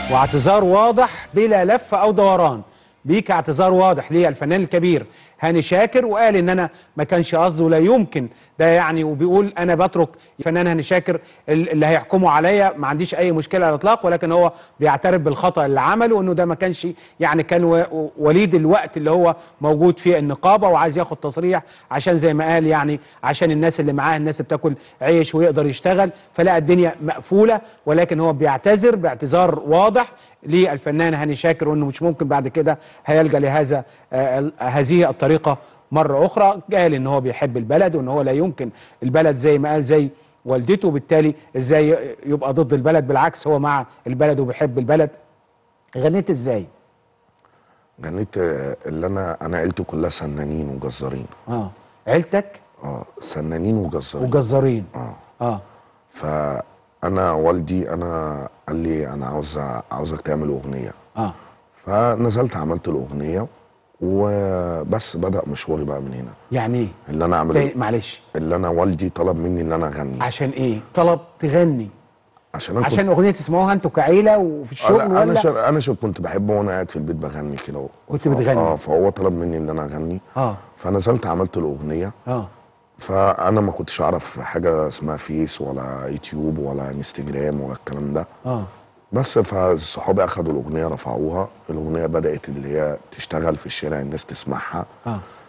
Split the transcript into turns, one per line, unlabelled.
واعتذار واضح بلا لف او دوران بيك اعتذار واضح للفنان الكبير هاني شاكر وقال ان انا ما كانش قصدي ولا يمكن ده يعني وبيقول انا بترك الفنان هاني شاكر اللي هيحكموا عليا ما عنديش اي مشكله على الاطلاق ولكن هو بيعترف بالخطا اللي عمله وانه ده ما كانش يعني كان و- وليد الوقت اللي هو موجود فيه النقابه وعايز ياخد تصريح عشان زي ما قال يعني عشان الناس اللي معاه الناس بتاكل عيش ويقدر يشتغل فلقى الدنيا مقفوله ولكن هو بيعتذر باعتذار واضح للفنان هاني شاكر وانه مش ممكن بعد كده هيلجا لهذا آه، ال- هذه الطريقه مره اخرى قال ان هو بيحب البلد وان هو لا يمكن البلد زي ما قال زي والدته بالتالي ازاي يبقى ضد البلد بالعكس هو مع البلد وبيحب البلد غنيت ازاي
غنيت آه، اللي انا انا عيلتي كلها سنانين وجزارين
اه عيلتك
اه سنانين وجزارين
وجزارين
اه
اه
فانا والدي انا قال لي انا عاوز عاوزك تعمل اغنيه
اه
فنزلت عملت الاغنيه وبس بدا مشواري بقى من هنا
يعني ايه
اللي انا
تاني
اعمل
معلش
اللي انا والدي طلب مني ان انا اغني
عشان ايه طلب تغني
عشان انا
عشان اغنيه تسمعوها انتوا كعيله وفي الشغل
أنا- انا
ولا
شا... انا شا... كنت بحبه وانا قاعد في البيت بغني كده و-
كنت
ف-
بتغني؟
اه فهو طلب مني ان انا اغني
اه
فنزلت عملت الاغنيه
اه
فانا ما كنتش اعرف حاجه اسمها فيس ولا يوتيوب ولا انستجرام ولا الكلام ده
اه
بس فصحابي اخدوا الاغنيه رفعوها الاغنيه بدات اللي هي تشتغل في الشارع الناس تسمعها
اه